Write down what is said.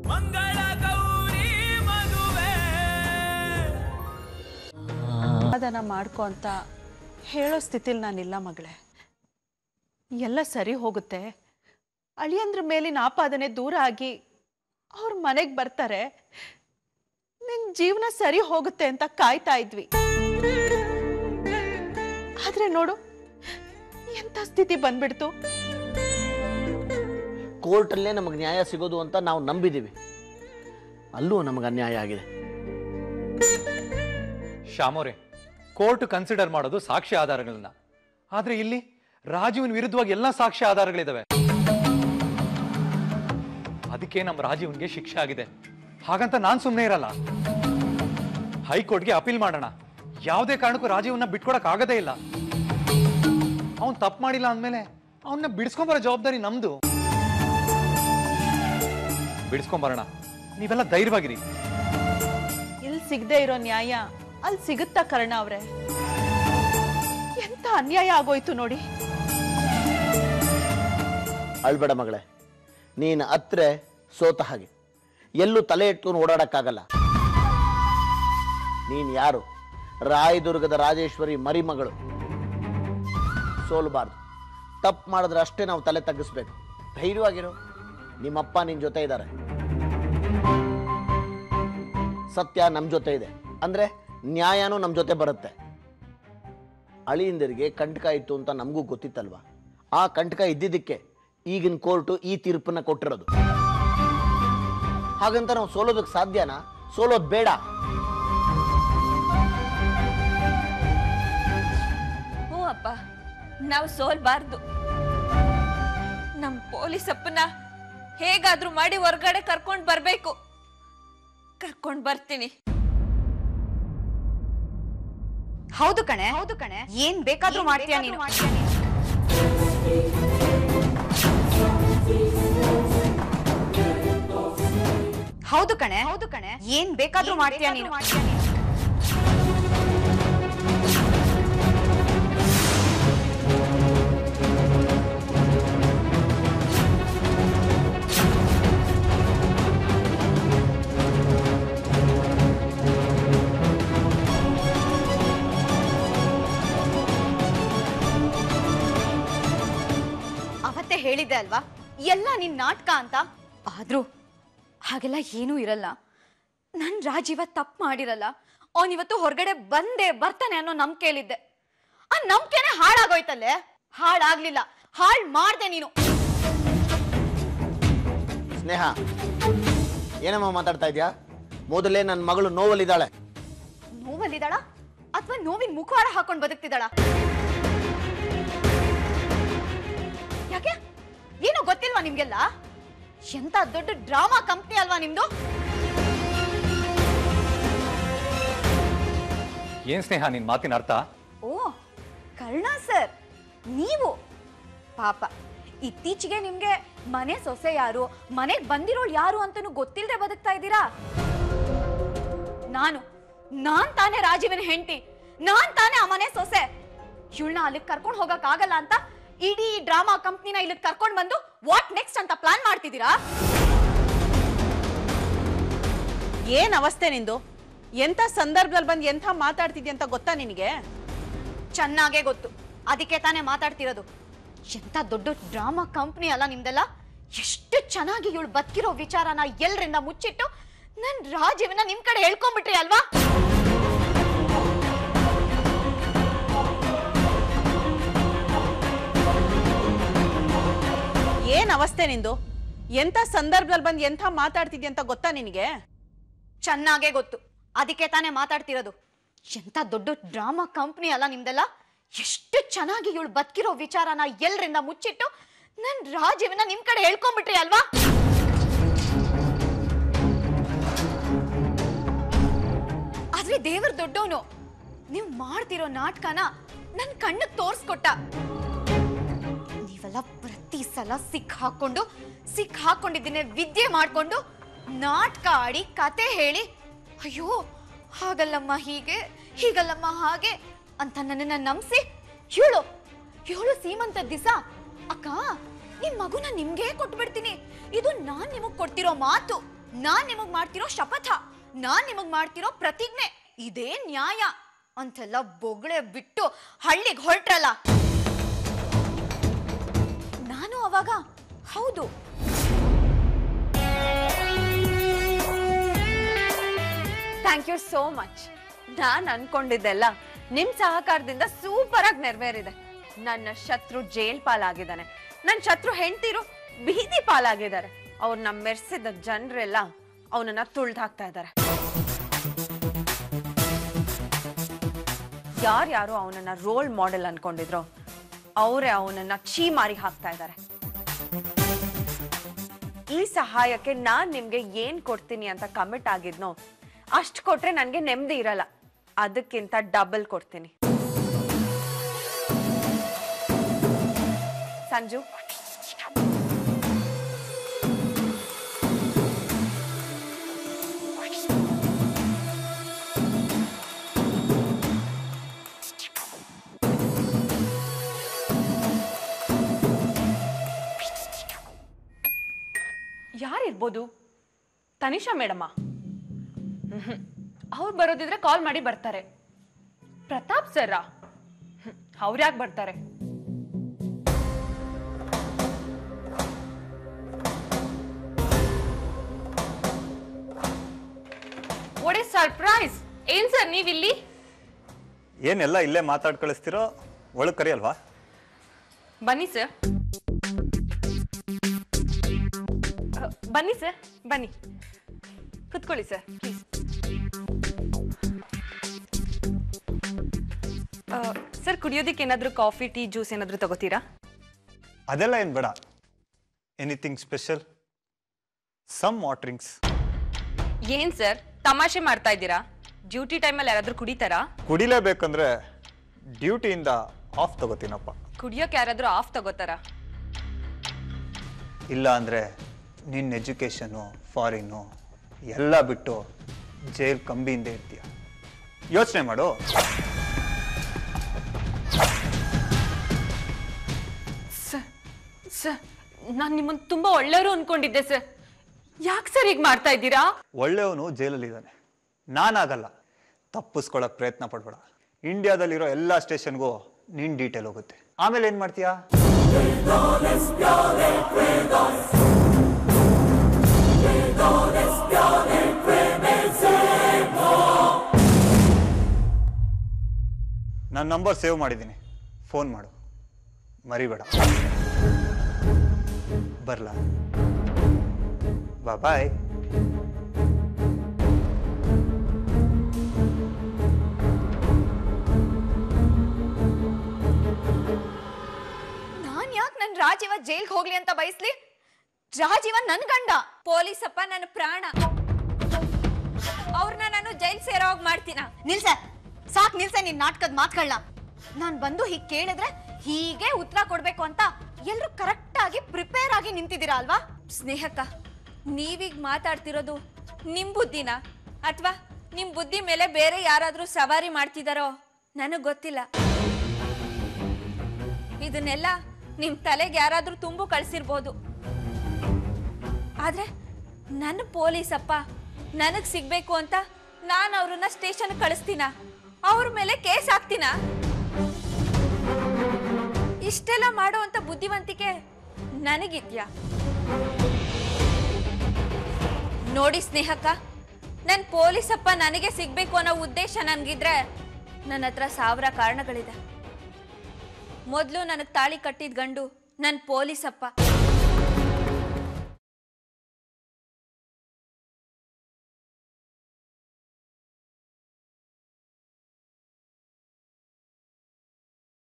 ಮಂಗಳ ಗೌರಿ ಮದುವೆ ಸಮಾಧಾನ ಮಾಡ್ಕೊ ಅಂತ ಹೇಳೋ ಸ್ಥಿತಿಲಿ ನಾನಿಲ್ಲ ಮಗಳೇ ಎಲ್ಲ ಸರಿ ಹೋಗುತ್ತೆ ಅಳಿಯಂದ್ರ ಮೇಲಿನ ಆಪಾದನೆ ದೂರ ಆಗಿ ಅವ್ರ ಮನೆಗೆ ಬರ್ತಾರೆ ನಿನ್ ಜೀವನ ಸರಿ ಹೋಗುತ್ತೆ ಅಂತ ಕಾಯ್ತಾ ಇದ್ವಿ ಆದ್ರೆ ನೋಡು ಎಂತ ಸ್ಥಿತಿ ಬಂದ್ಬಿಡ್ತು ಕೋರ್ಟಲ್ಲೇ ನಮಗೆ ನ್ಯಾಯ ಸಿಗೋದು ಅಂತ ನಾವು ನಂಬಿದ್ದೀವಿ ಅಲ್ಲೂ ನಮಗೆ ಅನ್ಯಾಯ ಆಗಿದೆ ಶ್ಯಾಮೋರೆ ಕೋರ್ಟ್ ಕನ್ಸಿಡರ್ ಮಾಡೋದು ಸಾಕ್ಷ್ಯ ಆಧಾರಗಳನ್ನ ಆದ್ರೆ ಇಲ್ಲಿ ರಾಜೀವ್ನ ವಿರುದ್ಧವಾಗಿ ಎಲ್ಲ ಸಾಕ್ಷ್ಯ ಆಧಾರಗಳಿದಾವೆ ಅದಕ್ಕೆ ನಮ್ಮ ರಾಜೀವ್ನ್ಗೆ ಶಿಕ್ಷೆ ಆಗಿದೆ ಹಾಗಂತ ನಾನ್ ಸುಮ್ಮನೆ ಇರಲ್ಲ ಹೈಕೋರ್ಟ್ಗೆ ಅಪೀಲ್ ಮಾಡೋಣ ಯಾವುದೇ ಕಾರಣಕ್ಕೂ ರಾಜೀವ್ನ ಬಿಟ್ಕೊಡಕ್ ಆಗದೇ ಇಲ್ಲ ಅವನ್ ತಪ್ಪು ಮಾಡಿಲ್ಲ ಅಂದ್ಮೇಲೆ ಅವನ್ನ ಬಿಡಿಸ್ಕೊಂಬರೋ ಜವಾಬ್ದಾರಿ ನಮ್ದು ಬಿಡಿಸ್ಕೊಂಬರೋಣ ನೀವೆಲ್ಲ ಧೈರ್ಯವಾಗಿರಿ ಇಲ್ಲಿ ಸಿಗದೆ ಇರೋ ನ್ಯಾಯ ಅಲ್ಲಿ ಸಿಗುತ್ತಾ ಕರ್ಣ ಅವ್ರೆ ಎಂತ ಅನ್ಯಾಯ ಆಗೋಯ್ತು ನೋಡಿ ಅಳ್ಬೇಡ ಮಗಳೇ ನೀನು ಅತ್ರೆ ಸೋತ ಹಾಗೆ ಎಲ್ಲೂ ತಲೆ ಇಟ್ಕೊಂಡು ಓಡಾಡಕ್ಕಾಗಲ್ಲ ನೀನು ಯಾರು ರಾಯದುರ್ಗದ ರಾಜೇಶ್ವರಿ ಮರಿಮಗಳು ಸೋಲ್ಬಾರ್ದು ತಪ್ಪು ಮಾಡಿದ್ರೆ ಅಷ್ಟೇ ನಾವು ತಲೆ ತಗ್ಗಿಸ್ಬೇಕು ಧೈರ್ಯವಾಗಿರು ನಿಮ್ಮಪ್ಪ ನಿನ್ನ ಜೊತೆ ಇದ್ದಾರೆ ಸತ್ಯ ನಮ್ಮ ಜೊತೆ ಇದೆ ಅಂದ್ರೆ ನ್ಯಾಯನೂ ನಮ್ಮ ಜೊತೆ ಬರುತ್ತೆ ಅಳಿಯಿಂದರಿಗೆ ಕಂಟಕ ಇತ್ತು ಅಂತ ನಮಗೂ ಗೊತ್ತಿತ್ತಲ್ವಾ ಆ ಕಂಟಕ ಇದ್ದಿದ್ದಕ್ಕೆ ಈಗಿನ ಕೋರ್ಟು ಈ ತೀರ್ಪನ್ನ ಕೊಟ್ಟಿರೋದು ಹಾಗಂತ ನಾವು ಸೋಲೋದಕ್ಕೆ ಸಾಧ್ಯನಾ ಸೋಲೋದು ಬೇಡ ಹ್ಞೂ ಅಪ್ಪ ನಾವು ಸೋಲ್ಬಾರ್ದು ನಮ್ ಪೊಲೀಸ್ ಅಪ್ಪನ ಹೇಗಾದ್ರೂ ಮಾಡಿ ಹೊರ್ಗಡೆ ಕರ್ಕೊಂಡ್ ಬರ್ಬೇಕು ಕರ್ಕೊಂಡ್ ಬರ್ತೀನಿ ಹೌದು ಕಣೆ ಹೌದು ಕಣೆ ಏನ್ ಬೇಕಾದ್ರೂ ಮಾಡ್ತೀಯ ನೀನು ಹೌದು ಕಣೆ ಹೌದು ಕಣೆ ಏನ್ ಬೇಕಾದ್ರೂ ಮಾಡ್ತೀಯ ನೀನು ಅವತ್ತೇ ಹೇಳಿದ್ದೆ ಅಲ್ವಾ ಎಲ್ಲ ನಿನ್ ನಾಟಕ ಅಂತ ಆದ್ರೂ ಹಾಗೆಲ್ಲ ಏನೂ ಇರಲ್ಲ ನನ್ ರಾಜೀವ ತಪ್ಪು ಮಾಡಿರಲ್ಲ ಅವನಿವತ್ತು ಹೊರಗಡೆ ಬಂದೇ ಬರ್ತಾನೆ ಅನ್ನೋ ನಂಬಿಕೆಯಲ್ಲಿದ್ದೆ ಆ ನಂಬಿಕೆನೆ ಹಾಳಾಗೋಯ್ತಲ್ಲೇ ಹಾಳಾಗ್ಲಿಲ್ಲ ಹಾಳ್ ಮಾಡ್ದೆ ನೀನು ಸ್ನೇಹ ಏನಮ್ಮ ಮಾತಾಡ್ತಾ ಇದ್ಯಾ ಮೊದಲೇ ನನ್ನ ಮಗಳು ನೋವಲ್ಲಿದ್ದಾಳೆ ನೋವಲ್ಲಿದ್ದಾಳ ಅಥವಾ ನೋವಿನ ಮುಖವಾಡ ಹಾಕೊಂಡ್ ಬದುಕ್ತಿದ್ದಾಳ ಯಾಕೆ ಏನೋ ಗೊತ್ತಿಲ್ವಾ ನಿಮ್ಗೆಲ್ಲ ಎಂತ ದೊಡ್ಡ ಡ್ರಾಮಾ ಕಂಪ್ನಿ ಅಲ್ವಾ ನಿಮ್ದು ಏನ್ ಸ್ನೇಹ ನಿನ್ ಮಾತಿನ ಅರ್ಥ ಓ ಕರ್ಣ ಸರ್ ನೀವು ಪಾಪ ಇತ್ತೀಚೆಗೆ ನಿಮ್ಗೆ ಮನೆ ಸೊಸೆ ಯಾರು ಮನೆಗ್ ಬಂದಿರೋಳು ಯಾರು ಅಂತನೂ ಗೊತ್ತಿಲ್ಲದೆ ಬದುಕ್ತಾ ಇದ್ದೀರಾ ನಾನು ನಾನ್ ತಾನೇ ರಾಜೀವನ ಹೆಂಡತಿ ನಾನ್ ತಾನೇ ಆ ಮನೆ ಸೊಸೆ ಇವಳನ್ನ ಅಲ್ಲಿಗೆ ಕರ್ಕೊಂಡು ಹೋಗಕ್ ಆಗಲ್ಲ ಅಂತ ಇಡೀ ಡ್ರಾಮಾ ಕಂಪ್ನಿನ ಇಲ್ಲಿಗೆ ಕರ್ಕೊಂಡ್ ಬಂದು ವಾಟ್ ನೆಕ್ಸ್ಟ್ ಅಂತ ಪ್ಲಾನ್ ಮಾಡ್ತಿದ್ದೀರಾ ಏನ್ ಅವಸ್ಥೆ ನಿಂದು ಎಂಥ ಸಂದರ್ಭದಲ್ಲಿ ಬಂದು ಎಂಥ ಮಾತಾಡ್ತಿದ್ಯ ಅಂತ ಗೊತ್ತಾ ನಿನಗೆ ಚೆನ್ನಾಗೇ ಗೊತ್ತು ಅದಕ್ಕೆ ತಾನೇ ಮಾತಾಡ್ತಿರೋದು ಎಂತ ದೊಡ್ಡ ಡ್ರಾಮಾ ಕಂಪ್ನಿ ಅಲ್ಲ ನಿಮ್ದೆಲ್ಲ ಎಷ್ಟು ಚೆನ್ನಾಗಿ ಇವಳು ಬದುಕಿರೋ ವಿಚಾರನ ಎಲ್ರಿಂದ ಮುಚ್ಚಿಟ್ಟು ನನ್ ರಾಜೀವನ ನಿಮ್ ಕಡೆ ಹೇಳ್ಕೊಂಡ್ಬಿಟ್ರಿ ಅಲ್ವಾ ಏನ್ ಅವಸ್ಥೆ ನಿಂದು ಎಂಥ ಸಂದರ್ಭದಲ್ಲಿ ಬಂದು ಎಂಥ ಮಾತಾಡ್ತಿದ್ಯ ಅಂತ ಗೊತ್ತಾ ನಿನಗೆ ಚೆನ್ನಾಗೇ ಗೊತ್ತು ಅದಕ್ಕೆ ತಾನೇ ಮಾತಾಡ್ತಿರೋದು ಎಂತ ದೊಡ್ಡ ಡ್ರಾಮಾ ಕಂಪ್ನಿ ಅಲ್ಲ ನಿಮ್ದೆಲ್ಲ ಎಷ್ಟು ಚೆನ್ನಾಗಿ ಇವಳು ಬದುಕಿರೋ ವಿಚಾರನ ಎಲ್ರಿಂದ ಮುಚ್ಚಿಟ್ಟು ನನ್ ರಾಜೀವನ ನಿಮ್ ಕಡೆ ಹೇಳ್ಕೊಂಡ್ಬಿಟ್ರಿ ಅಲ್ವಾ ಆದ್ರೆ ದೇವ್ರ ದೊಡ್ಡವನು ನೀವು ಮಾಡ್ತಿರೋ ನಾಟಕನ ನನ್ ಕಣ್ಣಿಗೆ ತೋರ್ಸ್ಕೊಟ್ಟ ನೀವೆಲ್ಲ ಪ್ರತಿ ಸಲ ಸಿಕ್ ಹಾಕೊಂಡು ಸಿಕ್ ಹಾಕೊಂಡಿದ್ದೀನಿ ವಿದ್ಯೆ ಮಾಡ್ಕೊಂಡು ನಾಟಕ ಆಡಿ ಕತೆ ಹೇಳಿ ಅಯ್ಯೋ ಹಾಗಲ್ಲಮ್ಮ ಹೀಗೆ ಹೀಗಲ್ಲಮ್ಮ ಹಾಗೆ ಅಂತ ನನ್ನನ್ನ ನಂಬಿಸಿ ಇವಳು ಇವಳು ಸೀಮಂತ ದಿಸ ಅಕ್ಕ ನಿಮ್ ಮಗುನ ನಿಮ್ಗೆ ಕೊಟ್ಬಿಡ್ತೀನಿ ಇದು ನಾನ್ ನಿಮಗ್ ಕೊಡ್ತಿರೋ ಮಾತು ನಾನ್ ನಿಮಗ್ ಮಾಡ್ತಿರೋ ಶಪಥ ನಾನ್ ನಿಮಗ್ ಮಾಡ್ತಿರೋ ಪ್ರತಿಜ್ಞೆ ಇದೇ ನ್ಯಾಯ ಅಂತೆಲ್ಲ ಬೊಗಳೆ ಬಿಟ್ಟು ಹಳ್ಳಿಗೆ ಹೊರಟ್ರಲ್ಲ ನಾನು ಅವಾಗ ಹೌದು ಥ್ಯಾಂಕ್ ಯು ಸೋ ಮಚ್ ನಾನ್ ಅನ್ಕೊಂಡಿದ್ದೆಲ್ಲ ನಿಮ್ ಸಹಕಾರದಿಂದ ಸೂಪರ್ ಆಗಿ ನೆರವೇರಿದೆ ನನ್ನ ಶತ್ರು ಜೈಲ್ ಪಾಲಾಗಿದ್ದಾನೆ ನನ್ನ ಶತ್ರು ಹೆಂಡ್ತಿರು ಬೀದಿ ಪಾಲಾಗಿದ್ದಾರೆ ಅವ್ರನ್ನ ಮೆರ್ಸಿದ ಜನರೆಲ್ಲ ಅವನನ್ನ ತುಳ್ದು ಹಾಕ್ತಾ ಇದ್ದಾರೆ ಯಾರ್ಯಾರು ಅವನನ್ನ ರೋಲ್ ಮಾಡೆಲ್ ಅನ್ಕೊಂಡಿದ್ರು ಅವರೇ ಅವನನ್ನ ಛೀ ಮಾರಿ ಹಾಕ್ತಾ ಇದ್ದಾರೆ ಈ ಸಹಾಯಕ್ಕೆ ನಾನ್ ನಿಮ್ಗೆ ಏನ್ ಕೊಡ್ತೀನಿ ಅಂತ ಕಮಿಟ್ ಆಗಿದ್ನೋ ಅಷ್ಟ್ ಕೊಟ್ರೆ ನನ್ಗೆ ನೆಮ್ಮದಿ ಇರಲ್ಲ ಅದಕ್ಕಿಂತ ಡಬಲ್ ಕೊಡ್ತೀನಿ ಸಂಜು ಯಾರಿರ್ಬೋದು ತನಿಷಾ ಮೇಡಮ್ಮ ಅವ್ರು ಬರೋದಿದ್ರೆ ಕಾಲ್ ಮಾಡಿ ಬರ್ತಾರೆ ಪ್ರತಾಪ್ ಸರ ಅವ್ರ್ಯಾಕೆ ಬರ್ತಾರೆ ವಾಟ್ ಇಸ್ ಸರ್ಪ್ರೈಸ್ ಏನ್ ಸರ್ ನೀವಿಲ್ಲಿ ಏನೆಲ್ಲ ಇಲ್ಲೇ ಮಾತಾಡ್ ಕಳಿಸ್ತಿರೋ ಒಳಗೆ ಕರಿಯಲ್ವಾ ಬನ್ನಿ ಸರ್ ಬನ್ನಿ ಸರ್ ಬನ್ನಿ ಕುತ್ಕೊಳ್ಳಿ ಸರ್ ಪ್ಲೀಸ್ ಸರ್ ಕುಡಿಯೋದಕ್ಕೆ ಏನಾದರೂ ಕಾಫಿ ಟೀ ಜ್ಯೂಸ್ ಏನಾದರೂ ತಗೋತೀರಾ ಅದೆಲ್ಲ ಏನು ಬೇಡ ಎನಿಥಿಂಗ್ ಸ್ಪೆಷಲ್ ಸಮ್ ವಾಟ್ರಿಂಗ್ಸ್ ಏನ್ ಸರ್ ತಮಾಷೆ ಮಾಡ್ತಾ ಇದ್ದೀರಾ ಡ್ಯೂಟಿ ಟೈಮಲ್ಲಿ ಯಾರಾದರೂ ಕುಡಿತಾರಾ ಕುಡಿಲೇಬೇಕಂದ್ರೆ ಡ್ಯೂಟಿಯಿಂದ ಆಫ್ ತಗೋತೀನಪ್ಪ ಕುಡಿಯೋಕೆ ಯಾರಾದರೂ ಆಫ್ ತಗೋತಾರಾ ಇಲ್ಲ ಅಂದರೆ ನಿನ್ನ ಎಜುಕೇಷನು ಫಾರಿನ್ನು ಎಲ್ಲ ಬಿಟ್ಟು ಜೈಲ್ ಕಂಬಿಯಿಂದ ಇರ್ತೀಯ ಯೋಚನೆ ಮಾಡು ಸರ್ ಸರ್ ನಾನು ನಿಮ್ಮನ್ನು ತುಂಬ ಒಳ್ಳೆಯವರು ಅನ್ಕೊಂಡಿದ್ದೆ ಸರ್ ಯಾಕೆ ಸರ್ ಈಗ ಮಾಡ್ತಾ ಇದ್ದೀರಾ ಒಳ್ಳೆಯವನು ಜೈಲಲ್ಲಿದ್ದಾನೆ ನಾನಾಗಲ್ಲ ತಪ್ಪಿಸ್ಕೊಳ್ಳೋಕೆ ಪ್ರಯತ್ನ ಪಡ್ಬೇಡ ಇಂಡಿಯಾದಲ್ಲಿರೋ ಎಲ್ಲ ಸ್ಟೇಷನ್ಗೂ ನಿನ್ನ ಡೀಟೇಲ್ ಹೋಗುತ್ತೆ ಆಮೇಲೆ ಏನು ಮಾಡ್ತೀಯಾ ನನ್ನ ನಂಬರ್ ಸೇವ್ ಮಾಡಿದ್ದೀನಿ ಫೋನ್ ಮಾಡು ಮರಿಬೇಡ ಬರ್ಲಾ ಬಾಯ್ ನಾನ್ ಯಾಕೆ ನನ್ ರಾಜೀವ ಜೈಲ್ಗೆ ಹೋಗ್ಲಿ ಅಂತ ಬಯಸ್ಲಿ ರಾಜೀವ ನನ್ ಗಂಡ ಪೊಲೀಸಪ್ಪ ನನ್ನ ಪ್ರಾಣ ಅವ್ರನ್ನ ನಾನು ಜೈಲ್ ಸೇರೋ ಹಾಗೆ ಮಾಡ್ತೀನ ನಿಲ್ಸ ಸಾಕ್ ನಿಲ್ಸ ನಿನ್ ನಾಟಕದ ಮಾತುಗಳನ್ನ ನಾನ್ ಬಂದು ಹೀಗ್ ಕೇಳಿದ್ರೆ ಹೀಗೆ ಉತ್ತರ ಕೊಡ್ಬೇಕು ಅಂತ ಎಲ್ರು ಕರೆಕ್ಟ್ ಆಗಿ ಪ್ರಿಪೇರ್ ಆಗಿ ನಿಂತಿದ್ದೀರಾ ಅಲ್ವಾ ಸ್ನೇಹಕ್ಕ ನೀವೀಗ ಮಾತಾಡ್ತಿರೋದು ನಿಮ್ ಬುದ್ಧಿನ ಅಥವಾ ನಿಮ್ ಬುದ್ಧಿ ಮೇಲೆ ಬೇರೆ ಯಾರಾದ್ರೂ ಸವಾರಿ ಮಾಡ್ತಿದಾರೋ ನನಗ್ ಗೊತ್ತಿಲ್ಲ ಇದನ್ನೆಲ್ಲ ನಿಮ್ ತಲೆಗೆ ಯಾರಾದ್ರೂ ತುಂಬು ಕಳ್ಸಿರ್ಬೋದು ಆದ್ರೆ ನನ್ನ ಪೊಲೀಸಪ್ಪ ನನಗ್ ಸಿಗ್ಬೇಕು ಅಂತ ನಾನು ಅವ್ರನ್ನ ಸ್ಟೇಷನ್ ಕಳಿಸ್ತೀನ ಅವ್ರ ಮೇಲೆ ಕೇಸ್ ಹಾಕ್ತೀನ ಇಷ್ಟೆಲ್ಲ ಮಾಡುವಂತ ಬುದ್ಧಿವಂತಿಕೆ ನನಗಿದ್ಯಾ ನೋಡಿ ಸ್ನೇಹಕ್ಕ ನನ್ ಪೊಲೀಸಪ್ಪ ನನಗೆ ಸಿಗ್ಬೇಕು ಅನ್ನೋ ಉದ್ದೇಶ ನನ್ಗಿದ್ರೆ ನನ್ನ ಹತ್ರ ಸಾವಿರ ಕಾರಣಗಳಿದೆ ಮೊದಲು ನನಗೆ ತಾಳಿ ಕಟ್ಟಿದ ಗಂಡು ನನ್ನ ಪೊಲೀಸಪ್ಪ